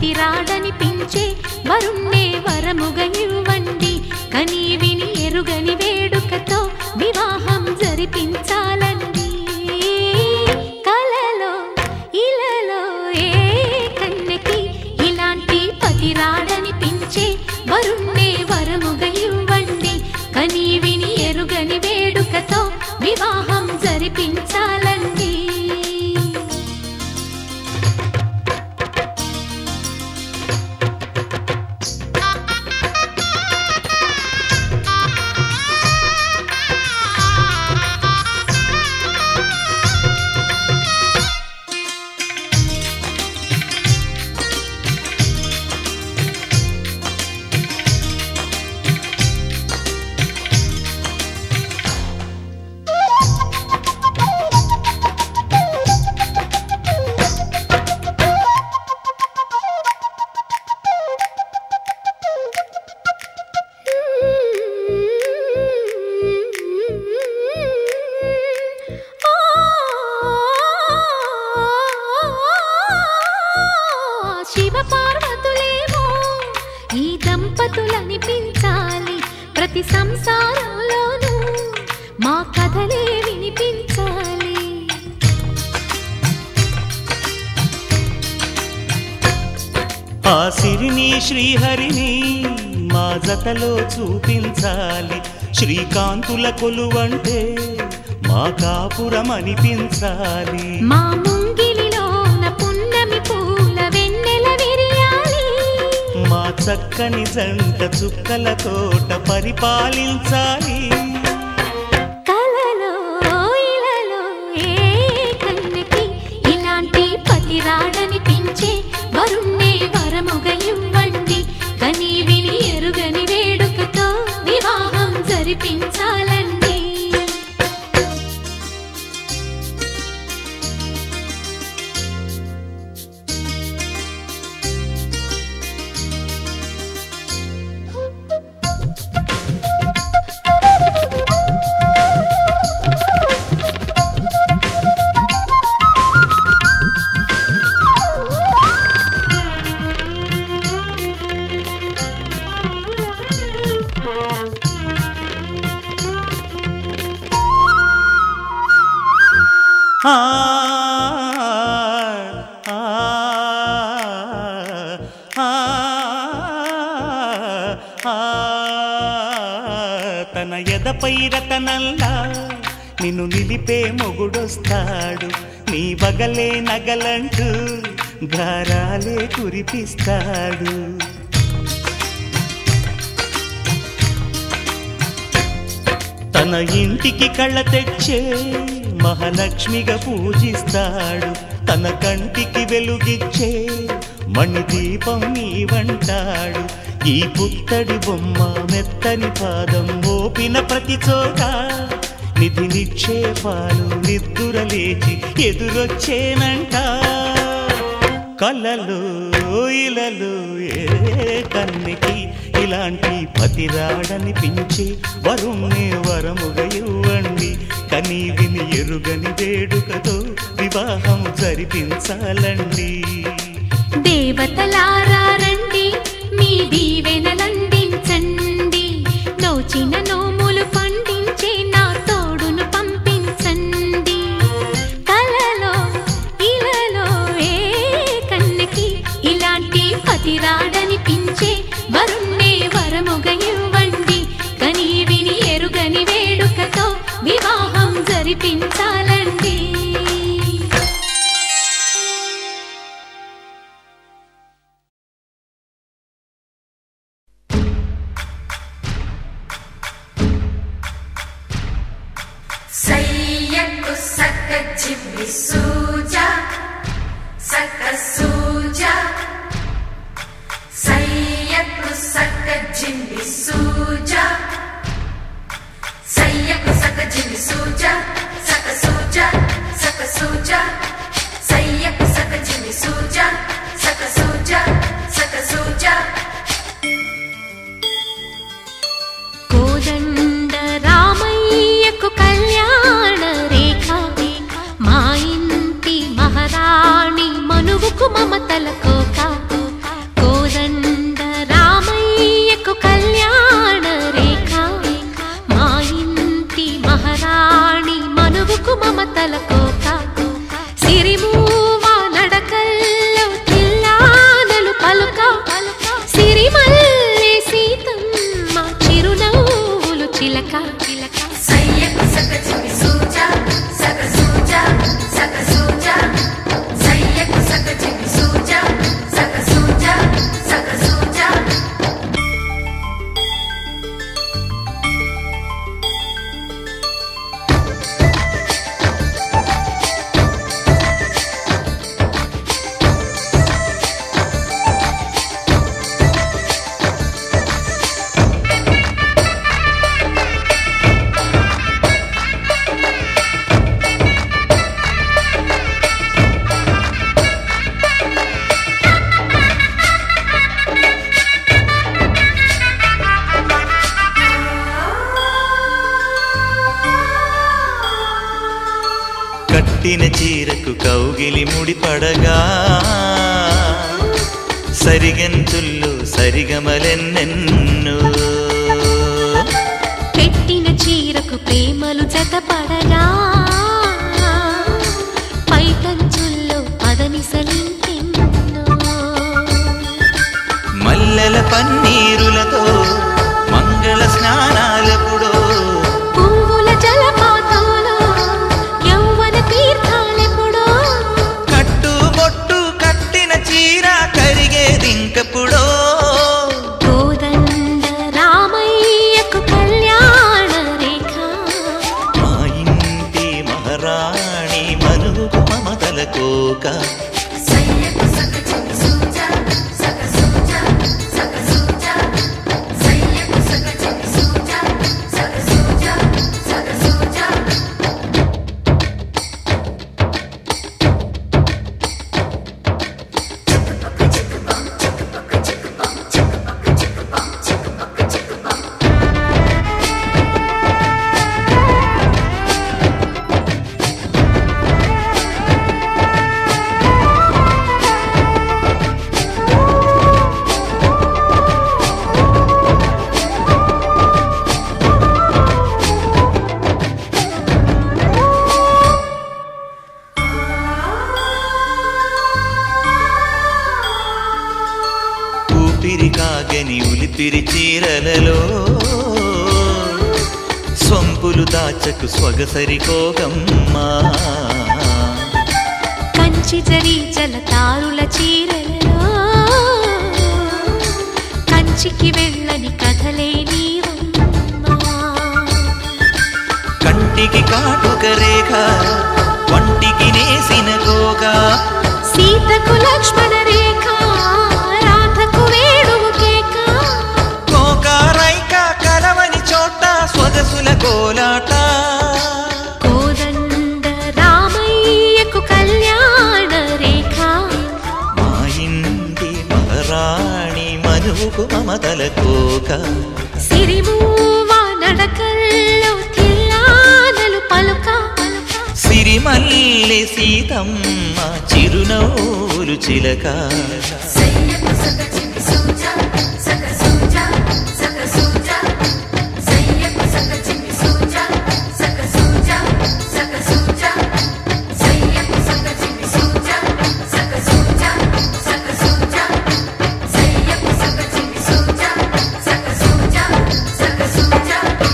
పతిరాడనిపించే వరుణ్ణే వరముగ ఇవ్వండి కని విని ఎరుగని వేడుకతో వివాహం జరిపించాలండి కలలో ఇలలో ఏ కన్నెకి ఇలాంటి పతిరాడనిపించే వరుణ్ణే వరముగ ఇవ్వండి కని విని ఎరుగని వేడుకతో వివాహం జరిపించాలండి శివ పార్వతులేమో ఈ దంపతులనిపించాలి ప్రతి సంసారంలోనూ మా కథలే వినిపించాలి ఆ సిరిని శ్రీహరిని మా జతలో చూపించాలి శ్రీకాంతుల కొలువంటే మా కాపురం అనిపించాలి మా ముంగిలిలోన పున్నమి పూల వెన్నెల విరియాలి మా చక్కని జంట చుక్కల తోట పరిపాలించాలి కలలో ఇలలో ఏ కన్నెకి ఇలాంటి పతిరాడనిపించే వరుణ్ణే వరముగ ఇవ్వండి కని విని ఎరుగని వేడుకతో వివాహం జరిపించాలండి ఆ, ఆ, ఆ, ఆ, తన ఎదపై రతనల్లా నిన్ను నిలిపే మొగుడొస్తాడు నీ వగలే నగలంటూ గారాలే కురిపిస్తాడు తన ఇంటికి కళ్ళ తెచ్చే మహాలక్ష్మిగా పూజిస్తాడు తన కంటికి వెలుగిచ్చే మణిదీపం నీవంటాడు ఈ పుత్తడి బొమ్మ మెత్తని పాదం మోపిన ప్రతి చోట నిధి నిక్షేపాలు నిద్దుర లేచి ఎదురొచ్చేనంట కలలు ఇలలు ఏ కన్నికి ఇలాంటి పతిరాడనిపించి వరుణ్ణి వరముగా ఇవ్వండి కనీ విని ఎరుగని వేడుకతో వివాహం జరిపించాలండి దేవతలారా రండి మీ దీవెనలందించండి నోచిన నోములు పండించే నా తోడును పంపించండి కలలో ఇలలో ఏ కన్నెకి ఇలాంటి పతిరాడనిపించే వరుణ్ణే వరముగ ఇవ్వండి కని విని ఎరుగని వేడుకతో వివాహం జరిపించాలండి సయ్యకు సక్క చిమ్మి సూజ సక్క సూజ సయ్యకు సక్క జిమ్మి సూజ సయ్యకు సక్క జిమ్మి సూజ సక్క సూజ సక్క సూజ సయ్యకు సక్క జిమ్మి సూజ సక్క సూజ సక్క సూజ కోదండ రామయ్యకు కళ్యాణ రేఖ మా ఇంటి మహారాణి మనువుకు మమతల కోక కట్టిన చీరకు కౌగిలి ముడిపడగా సరిగంతుల్లో సరిగమలెన్నెన్నో పెట్టిన చీరకు ప్రేమలు జతపడగా పైకంచుల్లో పదనిసలింకెన్నో మల్లెల పన్నీరులతో మంగళ స్నానాలెప్పుడో పువ్వుల జలపాతంలో యౌవన తీర్థాలెప్పుడో కట్టు బొట్టు కట్టిన చీర కరిగేదింకప్పుడో కోదండ రామయ్యకు కళ్యాణ రేఖ మా ఇంటి మహారాణి మనుగు మమతల కోక సయ్యకు సక చిన్ని సూజ సక సూజ సక సూజ సయ్యకు సక చిన్ని సూజ సక సూజ సక సూజ ఊపిరి కాగని ఉలిపిరి చీరలలో సొంపులు దాచకు స్వగసరి కోగమ్మా కంచి జరి జలతారుల చీరలలో కంచికి వెళ్ళని కథలే నీవమ్మా కంటికి కాటుక రేఖ వంటికి నేసిన కోగా సీతకు లక్ష్మణ రేఖ రాధకు వేణువు కేక కోకారైక కలవని చోట స్వగసుల కోలాట కోదండ రామయ్యకు కళ్యాణ రేఖ మా ఇంటి మహారాణి మనుకు మమతల కోక సిరిమూవ నడకల్లో తిల్లానలు పలుక సిరిమల్లె సీతమ్మ చిరునవ్వులు చిలక సయ్యకు సక చిన్ని సూజ సక సూజ సక సూజ సయ్యకు సక చిన్ని సూజ సక సూజ సక సూజ సయ్యకు సక చిన్ని సూజ సక సూజ సక సూజ సయ్యకు సక చిన్ని సూజ సక సూజ సక సూజ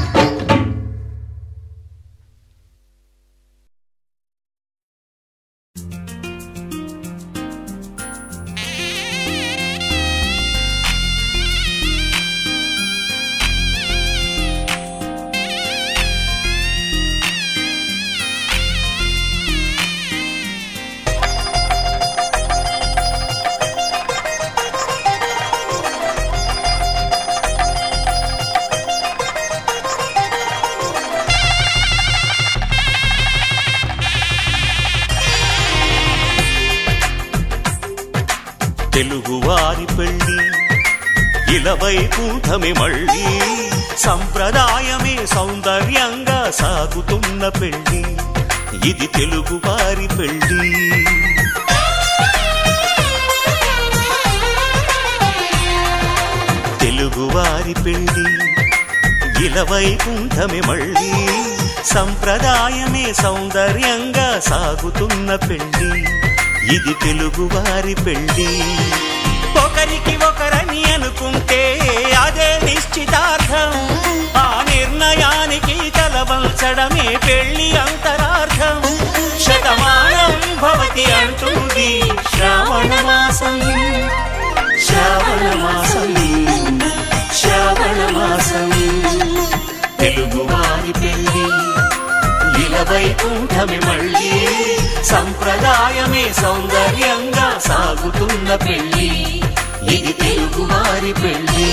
తెలుగువారి పెళ్ళి ఇలవై కూటమి మళ్ళీ సంప్రదాయమే సౌందర్యంగా సాగుతున్న పెళ్ళి ఇది తెలుగువారి పెళ్ళి తెలుగువారి పెళ్ళి ఇలవై కూటమి మళ్ళీ సంప్రదాయమే సౌందర్యంగా సాగుతున్న పెళ్ళి ఇది తెలుగువారి పెళ్ళి ఒకరికి ఒకరని అనుకుంటే అదే నిశ్చితార్థం ఆ నిర్ణయానికి తలవంచడమే పెళ్లి అంతరార్థం శతమానం భవతి అంటుంది శ్రావణ మాసం శ్రావణ మాసం శ్రావణ మాసం తెలుగువారి పెళ్ళి ఇలవైకుంఠమి మళ్ళీ సంప్రదాయమే సౌందర్యంగా సాగుతున్న పెళ్ళి ఇది తెలుగువారి పెళ్ళి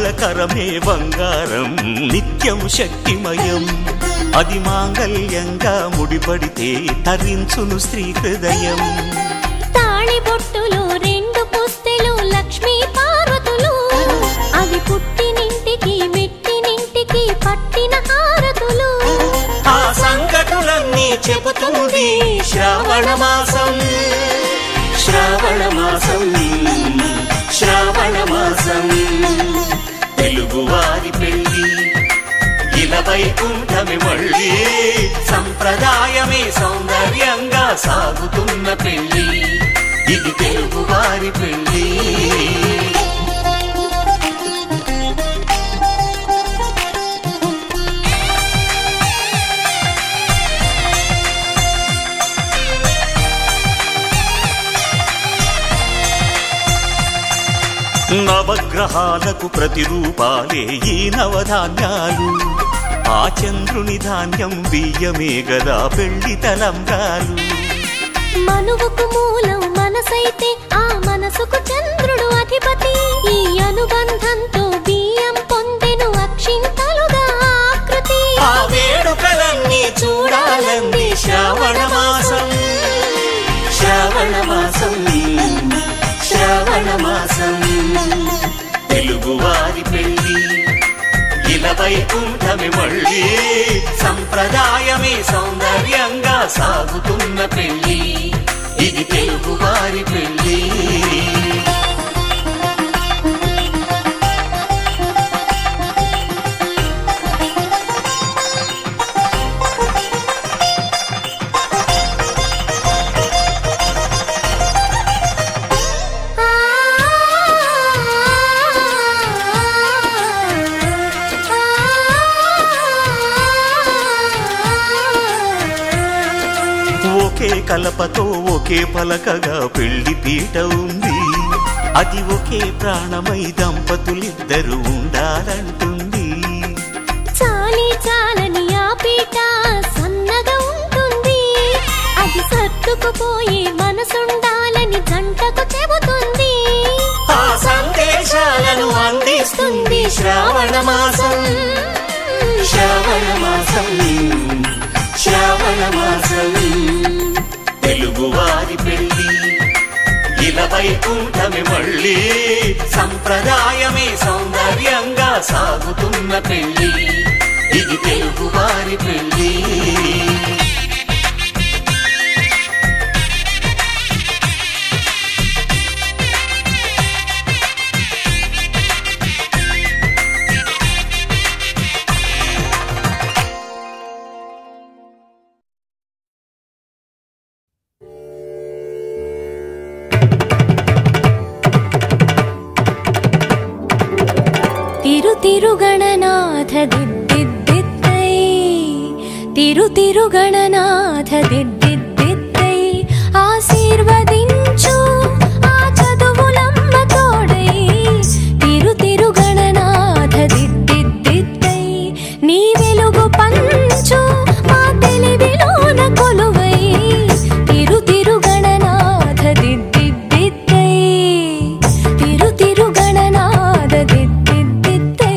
మంగళకరమే బంగారం నిత్యం శక్తిమయం అది మాంగళ్యంగా ముడిపడితే తరించును స్త్రీ హృదయం తాళి బొట్టులు రెండు పుస్తెలు లక్ష్మీ పార్వతులు అవి పుట్టినింటికి మెట్టినింటికి పట్టిన హారతులు ఆ సంకటులన్నీ చెబుతుంది శ్రావణ మాసం శ్రావణ మాసం శ్రావణ మాసం తెలుగువారి పెళ్ళి ఇలా వైకుంఠమి మళ్ళీ సంప్రదాయమే సౌందర్యంగా సాగుతున్న పెళ్ళి ఇది తెలుగువారి పెళ్ళి నవగ్రహాలకు ప్రతిరూపాలే ఈ నవధాన్యాలు ఆ చంద్రుని ధాన్యం బియ్యమే గదా పెళ్లి తలంబ్రాలు మనువుకు మూలం మనసైతే ఆ మనసుకు చంద్రుడు అధిపతి ఈ అనుబంధంతో బియ్యం పొందెను అక్షింతలుగా ఆకృతి ఆ వేడుకలన్నీ చూడాలంది శ్రావణ మాసం శ్రావణ మాసం శ్రావణ మాసం తెలుగువారి పెళ్ళి ఇలా వైకుంఠమి మళ్ళీ సంప్రదాయమే సౌందర్యంగా సాగుతున్న పెళ్ళి ఇది తెలుగువారి పెళ్ళి ఒకే కలపతో ఒకే పలకగా పెళ్లి పీట ఉంది అది ఒకే ప్రాణమై దంపతులిద్దరు ఉండాలంటుంది చాలి చాలని ఆ పీట సన్నగా ఉంటుంది అది సర్దుకుపోయే మనసుండాలని జంటకు చెబుతుంది ఆ సందేశాలను అందిస్తుంది శ్రావణ మాసం శ్రావణ మాసం శ్రావణ మాసం తెలుగువారి పెళ్ళి ఇలా వైకుంఠమి మళ్ళీ సంప్రదాయమే సౌందర్యంగా సాగుతున్న పెళ్ళి ఇది తెలుగువారి పెళ్ళి తిరు తిరుగణనాథ దిద్దిద్దిద్దై తిరు తిరుగణనాథ దిద్దిద్దిద్దై ఆశీర్వదించు ఆ చదువులమ్మ తోడై తిరు తిరుగణనాథ దిద్దిద్దిద్దై నీ వెలుగు పంచు మా తెలివిలోన కొలువై తిరు తిరుగణనాథ దిద్దిద్దిద్దై తిరు తిరుగణనాథ దిద్దిద్దిద్దై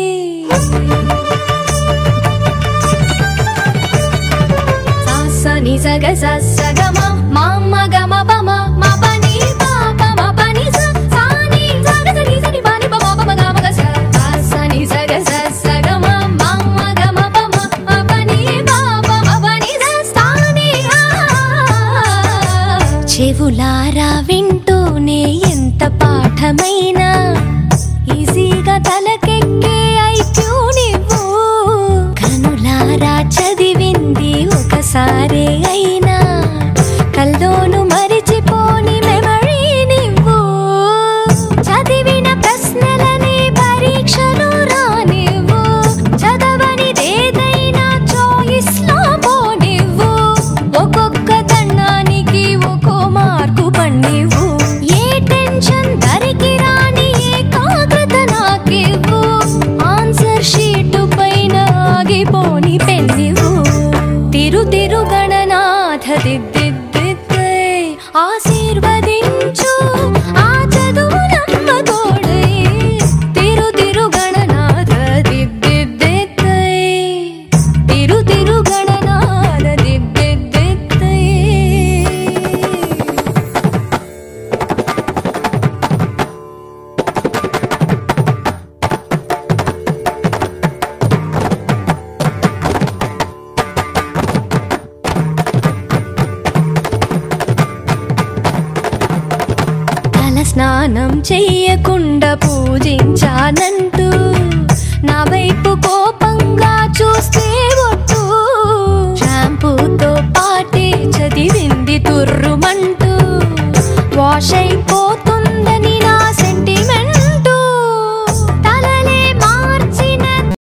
సాసని సగ సగ మ మామ గమ పమ మ పని పాప మ పని స సాని సగ సని సని పని పమ పమ గమ గ స సాసని సగ సగ మ మామ గమ పమ మ పని పాప మ పని స సాని చెవులారా వింటూనే ఎంత పాఠమైనా ఈజీగా తలకెక్కే ఐక్యూ నువ్వు కనులారా చదివింది ఒకసారే అయినా కల్లోను మరిచిపోని మెమరీ నువ్వు చదివిన ప్రశ్నలని పరీక్షలు రానివ్వు చదవనిదేదైనా చాయిస్ లో పోనివ్వు ఒక్కొక్క దండానికి ఒక్కో మార్కు పండివ్వు ఏ టెన్షన్ దరికి రాని ఏకాగ్రత నాకివ్వు ఆన్సర్ షీట్ పైన ఆగిపోని పెన్నివ్వు తిరు తిరు గణనాథ దిద్దిద్దిద్దై ఆశీర్వదించు ఆ చదువులమ్మ తోడై తిరు తిరు స్నానం చెయ్యకుండా పూజించానంటూ నా వైపు కోపంగా చూస్తే ఒట్టు షాంపూతో పాటే చదివింది తుర్రుమంటూ వాష్ అయిపోతూ